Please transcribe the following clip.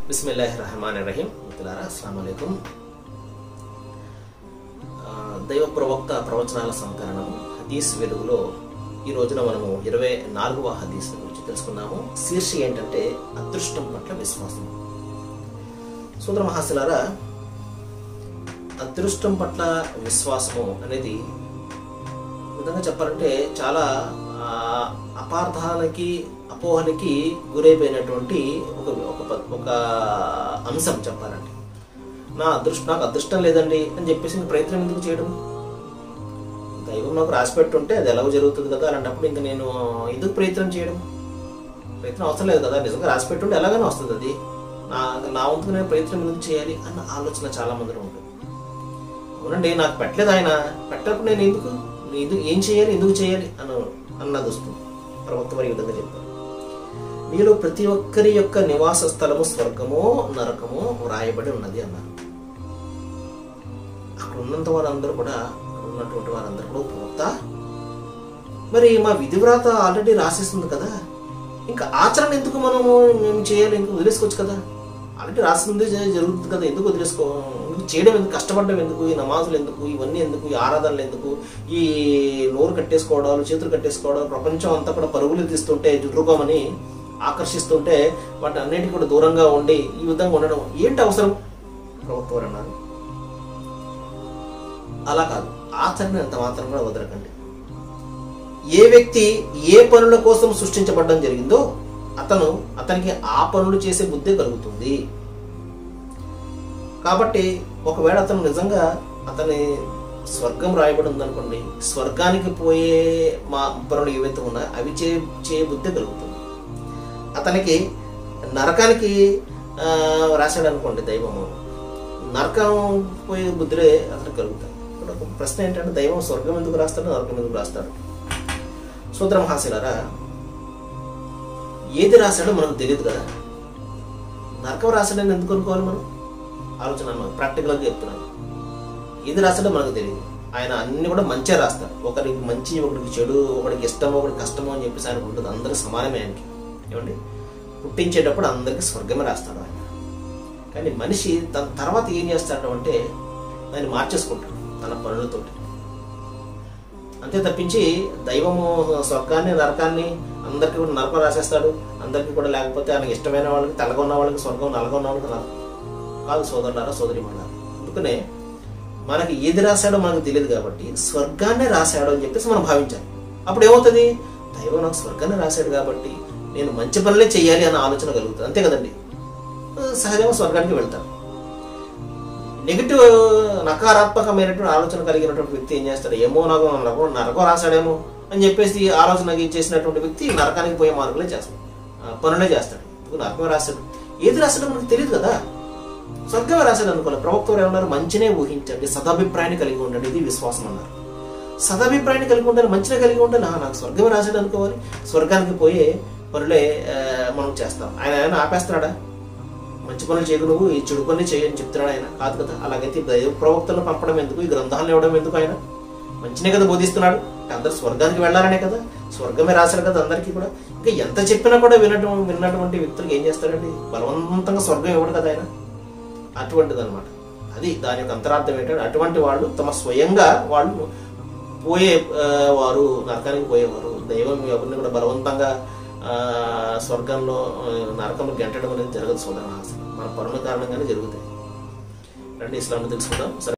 బిస్మిల్లాహ్ రహమాన్ రహీం మిత్రులారా అస్సలం అయికం దైవ ప్రవక్త ప్రవచనాల సంకలనం హదీస్ వెలుగులో ఈ రోజున మనము ఇరవై నాలుగవ హదీస్ గురించి తెలుసుకున్నాము శీర్షి ఏంటంటే అదృష్టం పట్ల విశ్వాసం సోదర మహాశిలారా అదృష్టం పట్ల విశ్వాసము అనేది విధంగా చెప్పాలంటే చాలా ఆ, అపార్థాలకి అపోహలకి గురైపోయినటువంటి ఒక ఒక ప- ఒక అంశం చెప్పాలంటే నా అదృష్టం నాకు అదృష్టం లేదండి అని చెప్పేసి ఇంక ప్రయత్నం ఎందుకు చేయడం దైవం నాకు రాసి పెట్టుంటే అది ఎలాగో జరుగుతుంది కదా అలాంటప్పుడు ఇంకా నేను ఎందుకు ప్రయత్నం చేయడం ప్రయత్నం అవసరం లేదు కదా నిజంగా రాసి పెట్టుంటే ఎలాగైనా వస్తుంది అది నా నా వంతుకు నేను ప్రయత్నం ఎందుకు చేయాలి అన్న ఆలోచన చాలా మందిలో ఉంటుంది అవునండి నాకు పెట్టలేదు ఆయన పెట్టినప్పుడు నేను ఎందుకు నేను ఎందుకు ఏం చేయాలి ఎందుకు చేయాలి అన్న అన్నది వస్తుంది ప్రవక్త వారు ఈ విధంగా చెప్పారు మీలో ప్రతి ఒక్కరి యొక్క నివాస స్థలము స్వర్గమో నరకమో వ్రాయబడి ఉన్నది అన్నారు అక్కడ ఉన్నంత వారందరూ కూడా అక్కడ ఉన్నటువంటి వారందరూ కూడా ప్రవక్త మరి మా విధివ్రాత ఆల్రెడీ రాసేస్తుంది కదా ఇంకా ఆచరణ ఎందుకు మనము మేము చేయాలి ఇంకా వదిలేసుకోవచ్చు కదా ఆల్రెడీ రాసింది జ- జరుగుతుంది కదా ఎందుకు వదిలేసుకో ఎందుకు చేయడం ఎందుకు కష్టపడడం ఎందుకు ఈ నమాజులు ఎందుకు ఇవన్నీ ఎందుకు ఈ ఆరాధనలు ఎందుకు ఈ నోరు కట్టేసుకోవడాలు చేతులు కట్టేసుకోవడం ప్రపంచం అంతా కూడా పరుగులు తీస్తుంటే జుర్రుకోమని ఆకర్షిస్తుంటే వాటి అన్నిటికీ కూడా దూరంగా ఉండి ఈ విధంగా ఉండడం ఏంటి అవసరం ప్రవక్త వారు అన్నారు అలా కాదు ఆచరణ ఎంత మాత్రం కూడా వదలకండి ఏ వ్యక్తి ఏ పనుల కోసం సృష్టించబడడం జరిగిందో అతను అతనికి ఆ పనులు చేసే బుద్ధి కలుగుతుంది కాబట్టి ఒకవేళ అతను నిజంగా అతని స్వర్గం రాయబడి ఉందనుకోండి స్వర్గానికి పోయే మా పనులు ఏవైతే ఉన్నాయో అవి చే చే బుద్ధి కలుగుతుంది అతనికి నరకానికి ఆ, రాశాడు అనుకోండి దైవము నరకం పోయే బుద్ధులే అతనికి కలుగుతాయి ఇక్కడ ఒక ప్రశ్న ఏంటంటే దైవం స్వర్గం ఎందుకు రాస్తాడు నరకం ఎందుకు రాస్తాడు సూత్రం హాస్యులారా ఏది రాశాడో మనకు తెలియదు కదా నరకం రాశాడని ఎందుకు అనుకోవాలి మనం ఆలోచన అన్నమాట ప్రాక్టికల్గా చెప్తున్నాను ఏది రాశాడో మనకు తెలియదు ఆయన అన్ని కూడా మంచిగా రాస్తాడు ఒకరికి మంచి ఒకరికి చెడు ఒకరికి ఇష్టం ఒకరికి కష్టము అని చెప్పేసి ఆయనకు ఉంటుంది అందరూ సమానమే ఆయనకి ఏమండి పుట్టించేటప్పుడు అందరికీ స్వర్గమే రాస్తాడు ఆయన కానీ మనిషి తన తర్వాత ఏం చేస్తాడు అంటే దాన్ని మార్చేసుకుంటాడు తన పనులతోటి అంతే తప్పించి దైవము స్వర్గాన్ని నరకాన్ని అందరికీ కూడా నరకం రాసేస్తాడు అందరికీ కూడా లేకపోతే ఆయనకి ఇష్టమైన వాళ్ళకి తెల్లగా ఉన్న వాళ్ళకి స్వర్గం నల్లగా ఉన్న వాళ్ళకి నరకం కాదు సోదరులారా సోదరి అందుకనే మనకి ఏది రాశాడో మనకు తెలియదు కాబట్టి స్వర్గాన్నే రాశాడు అని చెప్పేసి మనం భావించాలి అప్పుడు ఏమవుతుంది దైవం నాకు స్వర్గాన్ని రాశాడు కాబట్టి నేను మంచి పనులే చేయాలి అన్న ఆలోచన కలుగుతుంది అంతే కదండి సహజంగా స్వర్గానికి వెళ్తాను నెగిటివ్ నకారాత్మకమైనటువంటి ఆలోచన కలిగినటువంటి వ్యక్తి ఏం చేస్తాడు ఏమో నాకు నరకం నరకం రాశాడేమో అని చెప్పేసి ఆలోచన చేసినటువంటి వ్యక్తి నరకానికి పోయే మార్పులే చేస్తాడు ఆ, పనులే చేస్తాడు ఇప్పుడు నరకమే రాశాడు ఏది రాశాడో మనకు తెలియదు కదా స్వర్గమే రాశాడు అనుకోవాలి ప్రవక్త వారు ఏమన్నారు మంచినే ఊహించండి సదాభిప్రాయాన్ని కలిగి ఉండండి ఇది విశ్వాసం అన్నారు సదాభిప్రాయాన్ని కలిగి ఉండాలి మంచినే కలిగి ఉండాలి ఆ, నాకు స్వర్గమే రాశాడు అనుకోవాలి స్వర్గానికి పోయే పనులే ఆ, మనం చేస్తాం ఆయన ఆయన ఆపేస్తున్నాడా మంచి పనులు చేయకు నువ్వు ఈ చెడు పనులు చేయని చెప్తున్నాడు ఆయన కాదు కదా అలాగైతే దైవ ప్రవక్తలను పంపడం ఎందుకు ఈ గ్రంథాలను ఇవ్వడం ఎందుకు ఆయన మంచినే కదా బోధిస్తున్నాడు అందరు స్వర్గానికి వెళ్ళాలనే కదా స్వర్గమే రాశారు కదా అందరికీ కూడా ఇంకా ఎంత చెప్పినా కూడా వినటం విన్నటువంటి వ్యక్తులకు ఏం చేస్తాడండి బలవంతంగా స్వర్గం ఇవ్వడు కదా ఆయన అటువంటిది అనమాట అది దాని యొక్క అంతరార్థం ఏంటంటే అటువంటి వాళ్ళు తమ స్వయంగా వాళ్ళు పోయే ఆ, వారు నరకానికి పోయేవారు దైవం ఎవరిని కూడా బలవంతంగా ఆ, స్వర్గంలో ఆ, నరకంలో గెంటడం అనేది జరగదు సోదర మన పనుల కారణంగానే జరుగుతాయి రండి ఇస్లాంలో తెలుసుకుందాం సరే